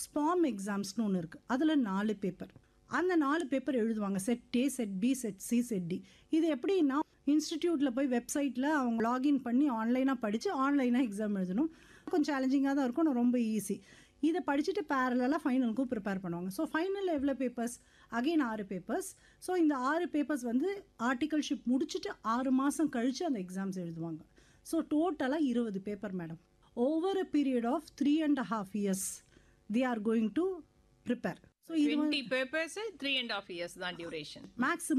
spam எக்ஸாம்ஸ்னு ஒன்று இருக்குது அதில் நாலு பேப்பர் அந்த நாலு பேப்பர் எழுதுவாங்க set A set B set C set D இது எப்படின்னா இன்ஸ்டிடியூட்டில் போய் வெப்சைட்டில் அவங்க லாகின் பண்ணி ஆன்லைனாக படித்து ஆன்லைனாக எக்ஸாம் எழுதணும் கொஞ்சம் சேலஞ்சிங்காக தான் இருக்கும் ஆனால் ரொம்ப ஈஸி இதை படிச்சுட்டு பேரலாக ஃபைனலுக்கும் ப்ரிப்பேர் பண்ணுவாங்க ஸோ ஃபைனலில் எவ்வளோ பேப்பர்ஸ் அகைன் ஆறு பேப்பர்ஸ் ஸோ இந்த ஆறு பேப்பர்ஸ் வந்து ஆர்டிகல்ஷிப் முடிச்சுட்டு ஆறு மாதம் கழித்து அந்த எக்ஸாம்ஸ் எழுதுவாங்க ஸோ டோட்டலாக இருபது paper madam over a period of three and half years they are going to prepare so இது twenty papers three and half years தான் டியூரேஷன் மேக்ஸிமம்